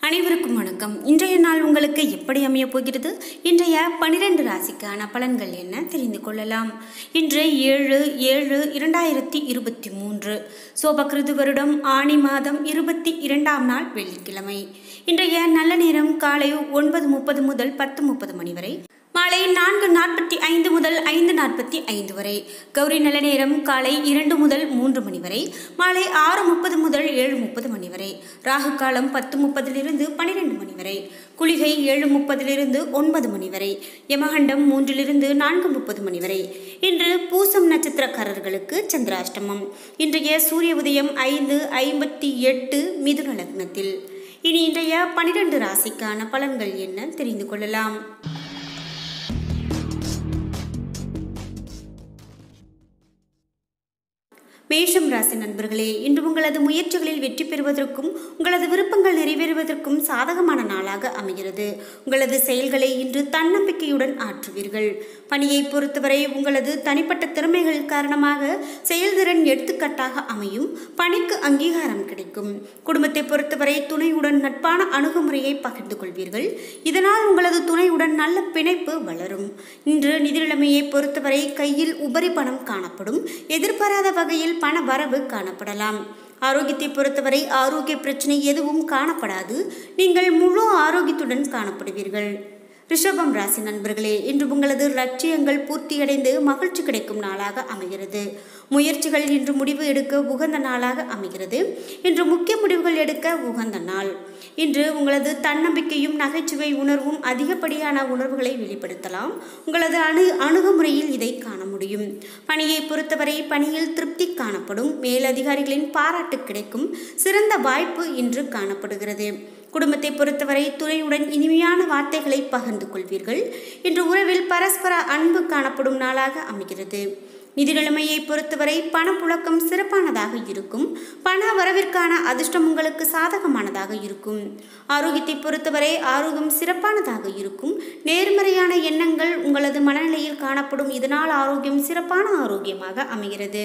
அனைவருக்கும் வணக்கம் இன்றைய நாள் உங்களுக்கு எப்படி அமையப் போகிறது இன்றைய பனிரெண்டு ராசிக்கான பலன்கள் என்ன தெரிந்து கொள்ளலாம் இன்று ஏழு ஏழு இரண்டாயிரத்தி இருபத்தி மூன்று சோபகிருது வருடம் ஆணி மாதம் இருபத்தி இரண்டாம் நாள் வெள்ளிக்கிழமை இன்றைய நல்ல நேரம் காலை ஒன்பது முப்பது முதல் பத்து முப்பது மணி வரை மாலை நான்கு நாற்பத்தி ஐந்து முதல் ஐந்து நாற்பத்தி ஐந்து வரை கௌரி நல்ல நேரம் காலை இரண்டு முதல் மூன்று மணி வரை மாலை ஆறு முப்பது முதல் ஏழு முப்பது மணி வரை ராகு காலம் பத்து முப்பதிலிருந்து பன்னிரெண்டு மணி வரை குளிகை ஏழு முப்பதிலிருந்து ஒன்பது மணி வரை யமகண்டம் மூன்றிலிருந்து நான்கு முப்பது மணி வரை இன்று பூசம் நட்சத்திரக்காரர்களுக்கு சந்திராஷ்டமம் இன்றைய சூரிய உதயம் ஐந்து ஐம்பத்தி எட்டு மிதுன லக்னத்தில் இனி இன்றைய பனிரெண்டு ராசிக்கான பலன்கள் என்ன தெரிந்து கொள்ளலாம் மேஷம் ராசி நண்பர்களே இன்று உங்களது முயற்சிகளில் வெற்றி பெறுவதற்கும் உங்களது விருப்பங்கள் நிறைவேறுவதற்கும் சாதகமான நாளாக அமைகிறது உங்களது செயல்களை இன்று தன்னம்பிக்கையுடன் ஆற்றுவீர்கள் பணியை பொறுத்தவரை உங்களது தனிப்பட்ட திறமைகள் காரணமாக செயல்திறன் எடுத்துக்காட்டாக அமையும் பணிக்கு அங்கீகாரம் கிடைக்கும் குடும்பத்தை பொறுத்தவரை துணையுடன் நட்பான அணுகுமுறையை பகிர்ந்து கொள்வீர்கள் இதனால் உங்களது துணையுடன் நல்ல பிணைப்பு வளரும் இன்று நிதி நிலைமையை பொறுத்தவரை கையில் உபரி பணம் காணப்படும் எதிர்பாராத வகையில் பண வரவு காணப்படலாம் ஆரோக்கியத்தை பொறுத்தவரை ஆரோக்கிய பிரச்சனை எதுவும் காணப்படாது நீங்கள் முழு ஆரோக்கியத்துடன் காணப்படுவீர்கள் ரிஷபம் ராசி நண்பர்களே இன்று உங்களது லட்சியங்கள் பூர்த்தியடைந்து மகிழ்ச்சி கிடைக்கும் நாளாக அமைகிறது முயற்சிகள் இன்று முடிவு எடுக்க உகந்த நாளாக அமைகிறது இன்று முக்கிய முடிவுகள் எடுக்க உகந்த நாள் இன்று உங்களது தன்னம்பிக்கையும் நகைச்சுவை உணர்வும் அதிகப்படியான உணர்வுகளை வெளிப்படுத்தலாம் உங்களது அணு அணுகுமுறையில் இதை காண முடியும் பணியை பொறுத்தவரை பணியில் திருப்தி காணப்படும் மேலதிகாரிகளின் பாராட்டு கிடைக்கும் சிறந்த வாய்ப்பு இன்று காணப்படுகிறது குடும்பத்தை பொறுத்தவரை துணையுடன் இனிமையான வார்த்தைகளை பகிர்ந்து கொள்வீர்கள் இன்று உறவில் பரஸ்பர அன்பு காணப்படும் நாளாக அமைகிறது நிதி நிலைமையை பொறுத்தவரை பணப்புழக்கம் சிறப்பானதாக இருக்கும் பண வரவிற்கான அதிர்ஷ்டம் உங்களுக்கு சாதகமானதாக இருக்கும் ஆரோக்கியத்தை பொறுத்தவரை ஆரோக்கியம் சிறப்பானதாக இருக்கும் நேர்மறையான எண்ணங்கள் உங்களது மனநிலையில் காணப்படும் இதனால் ஆரோக்கியம் சிறப்பான ஆரோக்கியமாக அமைகிறது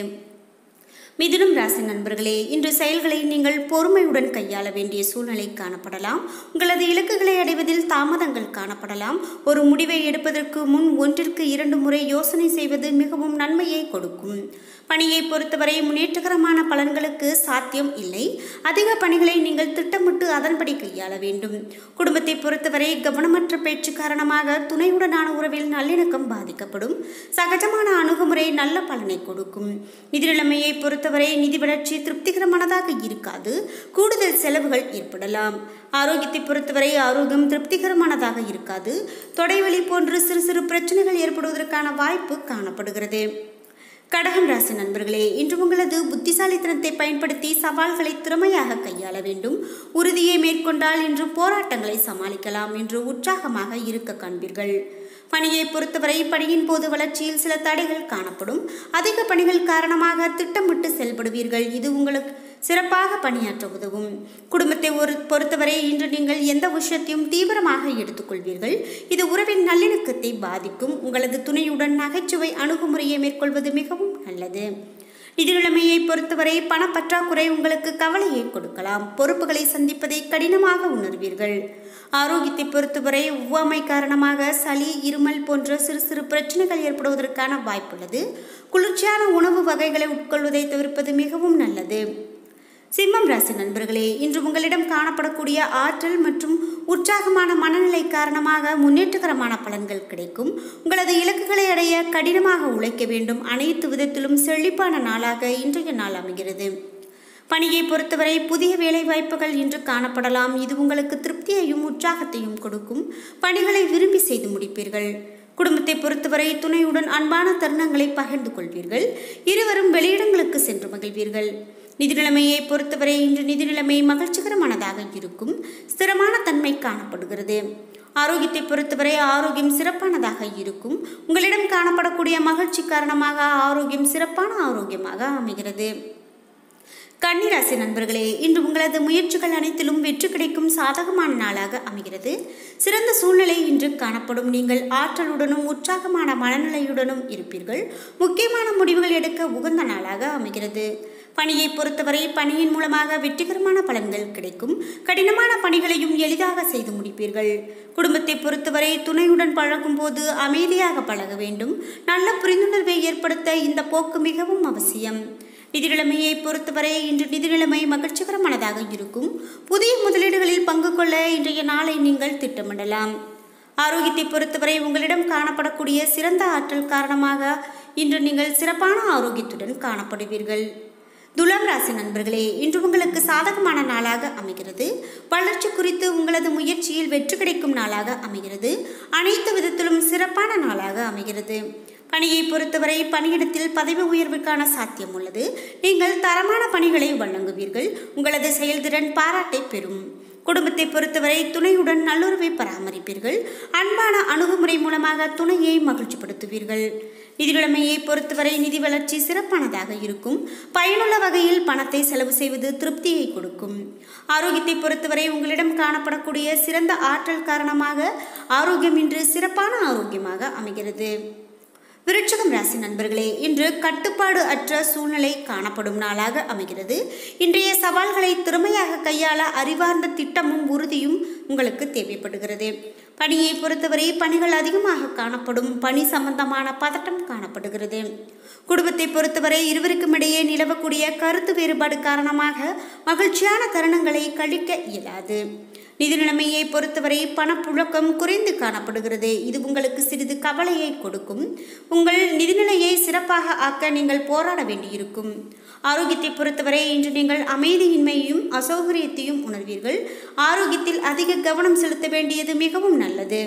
மிதுனம் ராசி நண்பர்களே இன்று செயல்களை நீங்கள் பொறுமையுடன் கையாள வேண்டிய சூழ்நிலை காணப்படலாம் உங்களது இலக்குகளை அடைவதில் தாமதங்கள் காணப்படலாம் ஒரு முடிவை எடுப்பதற்கு முன் ஒன்றிற்கு இரண்டு முறை யோசனை செய்வது மிகவும் நன்மையை கொடுக்கும் பணியை பொறுத்தவரை முன்னேற்றகரமான பலன்களுக்கு சாத்தியம் இல்லை அதிக பணிகளை நீங்கள் திட்டமிட்டு அதன்படி கையாள வேண்டும் குடும்பத்தை பொறுத்தவரை கவனமற்ற பேச்சு காரணமாக துணையுடனான உறவில் நல்லிணக்கம் பாதிக்கப்படும் சகஜமான அணுகுமுறை நல்ல பலனை கொடுக்கும் நிதி நிலைமையை பொறுத்தவரை நிதி வளர்ச்சி திருப்திகரமானதாக இருக்காது கூடுதல் செலவுகள் ஏற்படலாம் ஆரோக்கியத்தை பொறுத்தவரை ஆரோக்கியம் திருப்திகரமானதாக இருக்காது தொடைவலி போன்று சிறு சிறு பிரச்சனைகள் ஏற்படுவதற்கான வாய்ப்பு காணப்படுகிறது கடகம் ராசி நண்பர்களே இன்று உங்களது புத்திசாலித்தனத்தை பயன்படுத்தி சவால்களை திறமையாக கையாள வேண்டும் உறுதியை மேற்கொண்டால் இன்று போராட்டங்களை சமாளிக்கலாம் என்று உற்சாகமாக இருக்க காண்பீர்கள் பணியை பொறுத்தவரை பணியின் போது வளர்ச்சியில் சில தடைகள் காணப்படும் அதிக பணிகள் காரணமாக திட்டமிட்டு செயல்படுவீர்கள் இது உங்களுக்கு சிறப்பாக பணியாற்ற உதவும் குடும்பத்தை ஒரு பொறுத்தவரை இன்று நீங்கள் எந்த விஷயத்தையும் தீவிரமாக எடுத்துக்கொள்வீர்கள் இது உறவின் நல்லிணக்கத்தை பாதிக்கும் உங்களது துணையுடன் நகைச்சுவை அணுகுமுறையை மேற்கொள்வது மிகவும் நல்லது நிதி நிலைமையை பொறுத்தவரை பணப்பற்றாக்குறை உங்களுக்கு கவலையை கொடுக்கலாம் பொறுப்புகளை சந்திப்பதை கடினமாக உணர்வீர்கள் ஆரோக்கியத்தை பொறுத்தவரை ஒவ்வாமை காரணமாக சளி இருமல் போன்ற சிறு சிறு பிரச்சனைகள் ஏற்படுவதற்கான வாய்ப்புள்ளது குளிர்ச்சியான உணவு வகைகளை உட்கொள்வதை தவிர்ப்பது மிகவும் நல்லது சிம்மம் ராசி நண்பர்களே இன்று உங்களிடம் காணப்படக்கூடிய ஆற்றல் மற்றும் உற்சாகமான மனநிலை காரணமாக முன்னேற்றகரமான பலன்கள் கிடைக்கும் உங்களது இலக்குகளை அடைய கடினமாக உழைக்க வேண்டும் அனைத்து விதத்திலும் செழிப்பான நாளாக இன்றைய நாள் அமைகிறது பணியை பொறுத்தவரை புதிய வேலைவாய்ப்புகள் இன்று காணப்படலாம் இது உங்களுக்கு திருப்தியையும் உற்சாகத்தையும் கொடுக்கும் பணிகளை விரும்பி செய்து முடிப்பீர்கள் குடும்பத்தை பொறுத்தவரை துணையுடன் அன்பான தருணங்களை பகிர்ந்து கொள்வீர்கள் இருவரும் வெளியிடங்களுக்கு சென்று மகிழ்வீர்கள் நிதி நிலைமையை பொறுத்தவரை இன்று நிதி நிலைமை மகிழ்ச்சிகரமானதாக இருக்கும் ஸ்திரமான தன்மை காணப்படுகிறது ஆரோக்கியத்தை பொறுத்தவரை ஆரோக்கியம் சிறப்பானதாக இருக்கும் உங்களிடம் காணப்படக்கூடிய மகிழ்ச்சி காரணமாக ஆரோக்கியம் சிறப்பான ஆரோக்கியமாக அமைகிறது கன்னிராசி நண்பர்களே இன்று உங்களது முயற்சிகள் அனைத்திலும் வெற்றி கிடைக்கும் சாதகமான நாளாக அமைகிறது சிறந்த சூழ்நிலை இன்று காணப்படும் நீங்கள் ஆற்றலுடனும் உற்சாகமான மனநிலையுடனும் இருப்பீர்கள் முக்கியமான முடிவுகள் எடுக்க உகந்த நாளாக அமைகிறது பணியை பொறுத்தவரை பணியின் மூலமாக வெற்றிகரமான பலன்கள் கிடைக்கும் கடினமான பணிகளையும் எளிதாக செய்து முடிப்பீர்கள் குடும்பத்தை பொறுத்தவரை துணையுடன் பழகும் போது அமைதியாக பழக வேண்டும் நல்ல புரிந்துணர்வை ஏற்படுத்த இந்த போக்கு மிகவும் அவசியம் நிதி நிலைமையை பொறுத்தவரை இன்று நிதி நிலைமை மகிழ்ச்சிகரமானதாக இருக்கும் புதிய முதலீடுகளில் பங்கு கொள்ள இன்றைய நாளை நீங்கள் திட்டமிடலாம் ஆரோக்கியத்தை பொறுத்தவரை உங்களிடம் காணப்படக்கூடிய சிறந்த ஆற்றல் காரணமாக இன்று நீங்கள் சிறப்பான ஆரோக்கியத்துடன் காணப்படுவீர்கள் துலாம் ராசி நண்பர்களே இன்று உங்களுக்கு சாதகமான நாளாக அமைகிறது வளர்ச்சி குறித்து உங்களது முயற்சியில் வெற்றி கிடைக்கும் நாளாக அமைகிறது அனைத்து விதத்திலும் சிறப்பான நாளாக அமைகிறது பணியை பொறுத்தவரை பணியிடத்தில் பதவி உயர்வுக்கான சாத்தியம் உள்ளது நீங்கள் தரமான பணிகளை வழங்குவீர்கள் உங்களது செயல்திறன் பாராட்டை பெறும் குடும்பத்தை பொறுத்தவரை துணையுடன் நல்லுறவை பராமரிப்பீர்கள் அன்பான அணுகுமுறை மூலமாக துணையை மகிழ்ச்சிப்படுத்துவீர்கள் நிதி நிலைமையை பொறுத்தவரை நிதி வளர்ச்சி சிறப்பானதாக இருக்கும் பயனுள்ள வகையில் பணத்தை செலவு செய்வது திருப்தியை கொடுக்கும் ஆரோக்கியத்தை பொறுத்தவரை உங்களிடம் காணப்படக்கூடிய சிறந்த ஆற்றல் காரணமாக ஆரோக்கியம் இன்று சிறப்பான ஆரோக்கியமாக அமைகிறது விருட்சகம் ராசி நண்பர்களே இன்று கட்டுப்பாடு அற்ற சூழ்நிலை காணப்படும் நாளாக அமைகிறது இன்றைய சவால்களை திறமையாக கையாள அறிவார்ந்த திட்டமும் உறுதியும் உங்களுக்கு தேவைப்படுகிறது பணியை பொறுத்தவரை பணிகள் அதிகமாக காணப்படும் பணி சம்பந்தமான பதட்டம் காணப்படுகிறது குடும்பத்தை பொறுத்தவரை இருவருக்கும் இடையே நிலவக்கூடிய கருத்து வேறுபாடு காரணமாக மகிழ்ச்சியான தருணங்களை கழிக்க இயலாது நிதி நிலைமையை பொறுத்தவரை பணப்புழக்கம் குறைந்து காணப்படுகிறது இது உங்களுக்கு சிறிது கவலையை கொடுக்கும் உங்கள் நிதிநிலையை சிறப்பாக ஆக்க நீங்கள் போராட வேண்டியிருக்கும் ஆரோக்கியத்தை பொறுத்தவரை இன்று நீங்கள் அமைதியின்மையையும் அசௌகரியத்தையும் உணர்வீர்கள் ஆரோக்கியத்தில் அதிக கவனம் செலுத்த வேண்டியது மிகவும் நல்லது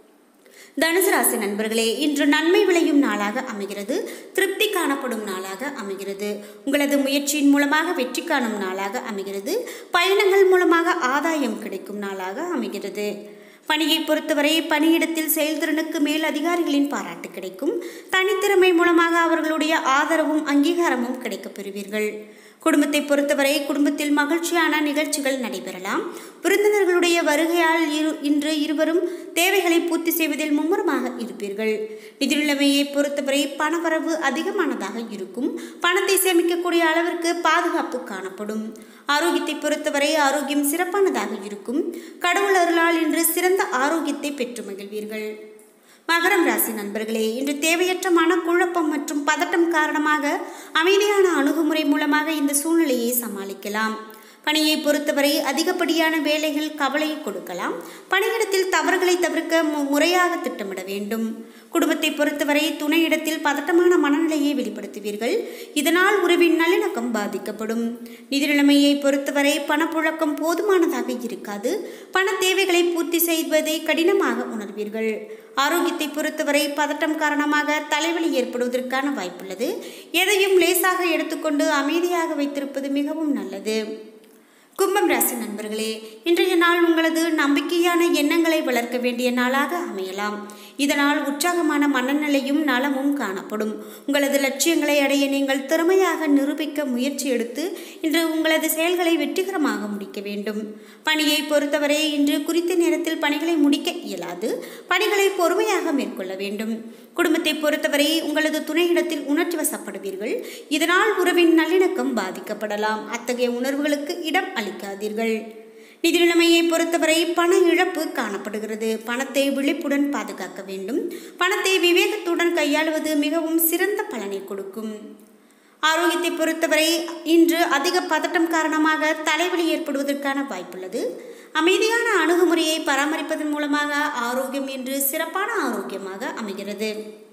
தனுசு ராசி நண்பர்களே இன்று நன்மை விளையும் நாளாக அமைகிறது திருப்தி காணப்படும் நாளாக அமைகிறது உங்களது முயற்சியின் மூலமாக வெற்றி காணும் நாளாக அமைகிறது பயணங்கள் மூலமாக ஆதாயம் கிடைக்கும் நாளாக அமைகிறது பணியை பொறுத்தவரை பணியிடத்தில் செயல்திறனுக்கு மேல் அதிகாரிகளின் பாராட்டு கிடைக்கும் தனித்திறமை மூலமாக அவர்களுடைய ஆதரவும் அங்கீகாரமும் கிடைக்கப் பெறுவீர்கள் குடும்பத்தை பொறுத்தவரை குடும்பத்தில் மகிழ்ச்சியான நிகழ்ச்சிகள் நடைபெறலாம் விருந்தினர்களுடைய வருகையால் இரு இன்று இருவரும் தேவைகளை பூர்த்தி செய்வதில் மும்முரமாக இருப்பீர்கள் நிதி நிலைமையை பொறுத்தவரை பணவரவு அதிகமானதாக இருக்கும் பணத்தை சேமிக்கக்கூடிய அளவிற்கு பாதுகாப்பு காணப்படும் ஆரோக்கியத்தை பொறுத்தவரை ஆரோக்கியம் சிறப்பானதாக இருக்கும் கடவுள் அருளால் இன்று சிறந்த ஆரோக்கியத்தை பெற்று மகிழ்வீர்கள் மகரம் ராசி நண்பர்களே இன்று தேவையற்ற மனக்குழப்பம் மற்றும் பதட்டம் காரணமாக அமைதியான அணுகுமுறை மூலமாக இந்த சூழ்நிலையை சமாளிக்கலாம் பணியை பொறுத்தவரை அதிகப்படியான வேலைகள் கவலையை கொடுக்கலாம் பணியிடத்தில் தவறுகளை தவிர்க்க மு- முறையாக திட்டமிட வேண்டும் குடும்பத்தை பொறுத்தவரை துணையிடத்தில் பதட்டமான மனநிலையை வெளிப்படுத்துவீர்கள் இதனால் உறவின் நல்லிணக்கம் பாதிக்கப்படும் நிதி நிலைமையை பொறுத்தவரை பணப்புழக்கம் போதுமானதாக இருக்காது பண தேவைகளை பூர்த்தி செய்வதை கடினமாக உணர்வீர்கள் ஆரோக்கியத்தை பொறுத்தவரை பதட்டம் காரணமாக தலைவலி ஏற்படுவதற்கான வாய்ப்புள்ளது எதையும் லேசாக எடுத்துக்கொண்டு அமைதியாக வைத்திருப்பது மிகவும் நல்லது கும்பம் ராசி நண்பர்களே இன்றைய நாள் உங்களது நம்பிக்கையான எண்ணங்களை வளர்க்க வேண்டிய நாளாக அமையலாம் இதனால் உற்சாகமான மனநிலையும் நலமும் காணப்படும் உங்களது லட்சியங்களை அடைய நீங்கள் திறமையாக நிரூபிக்க முயற்சி எடுத்து இன்று உங்களது செயல்களை வெற்றிகரமாக முடிக்க வேண்டும் பணியை பொறுத்தவரை இன்று குறித்த நேரத்தில் பணிகளை முடிக்க இயலாது பணிகளை பொறுமையாக மேற்கொள்ள வேண்டும் குடும்பத்தை பொறுத்தவரை உங்களது துணையிடத்தில் உணர்ச்சி வசப்படுவீர்கள் இதனால் உறவின் நல்லிணக்கம் பாதிக்கப்படலாம் அத்தகைய உணர்வுகளுக்கு இடம் அளிக்காதீர்கள் நிதி நிலைமையை பொறுத்தவரை பண இழப்பு காணப்படுகிறது பணத்தை விழிப்புடன் பாதுகாக்க வேண்டும் பணத்தை விவேகத்துடன் கையாளுவது மிகவும் சிறந்த பலனை கொடுக்கும் ஆரோக்கியத்தை பொறுத்தவரை இன்று அதிக பதட்டம் காரணமாக தலைவலி ஏற்படுவதற்கான வாய்ப்புள்ளது அமைதியான அணுகுமுறையை பராமரிப்பதன் மூலமாக ஆரோக்கியம் இன்று சிறப்பான ஆரோக்கியமாக அமைகிறது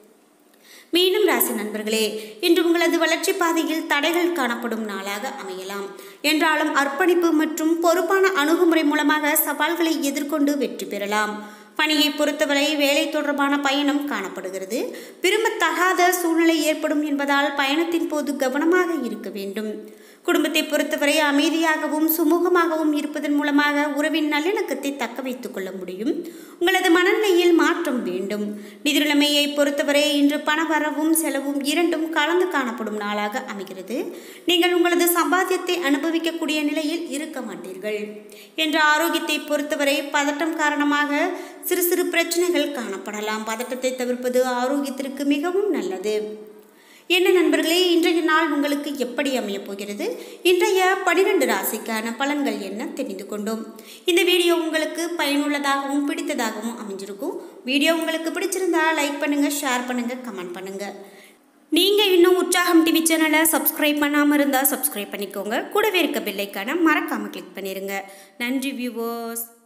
மீண்டும் ராசி நண்பர்களே இன்று உங்களது வளர்ச்சி பாதையில் தடைகள் காணப்படும் நாளாக அமையலாம் என்றாலும் அர்ப்பணிப்பு மற்றும் பொறுப்பான அணுகுமுறை மூலமாக சவால்களை எதிர்கொண்டு வெற்றி பெறலாம் பணியை பொறுத்தவரை வேலை தொடர்பான பயணம் காணப்படுகிறது விரும்பத்தகாத சூழ்நிலை ஏற்படும் என்பதால் பயணத்தின் போது கவனமாக இருக்க வேண்டும் குடும்பத்தை பொறுத்தவரை அமைதியாகவும் சுமூகமாகவும் இருப்பதன் மூலமாக உறவின் நல்லிணக்கத்தை தக்க வைத்துக் கொள்ள முடியும் உங்களது மனநிலையில் மாற்றம் வேண்டும் நிதி நிலைமையை பொறுத்தவரை இன்று பணவரவும் செலவும் இரண்டும் கலந்து காணப்படும் நாளாக அமைகிறது நீங்கள் உங்களது சம்பாத்தியத்தை அனுபவிக்கக்கூடிய நிலையில் இருக்க மாட்டீர்கள் என்ற ஆரோக்கியத்தை பொறுத்தவரை பதட்டம் காரணமாக சிறு சிறு பிரச்சனைகள் காணப்படலாம் பதட்டத்தை தவிர்ப்பது ஆரோக்கியத்திற்கு மிகவும் நல்லது என்ன நண்பர்களே இன்றைய நாள் உங்களுக்கு எப்படி அமையப் போகிறது இன்றைய பனிரெண்டு ராசிக்கான பலன்கள் என்ன தெரிந்து கொண்டோம் இந்த வீடியோ உங்களுக்கு பயனுள்ளதாகவும் பிடித்ததாகவும் அமைஞ்சிருக்கும் வீடியோ உங்களுக்கு பிடிச்சிருந்தா லைக் பண்ணுங்கள் ஷேர் பண்ணுங்கள் கமெண்ட் பண்ணுங்கள் நீங்கள் இன்னும் உற்சாகம் டிவி சேனலை சப்ஸ்கிரைப் பண்ணாமல் இருந்தால் சப்ஸ்கிரைப் பண்ணிக்கோங்க கூடவே இருக்க பெல்லைக்கான மறக்காமல் கிளிக் பண்ணிடுங்க நன்றி வியூவர்ஸ்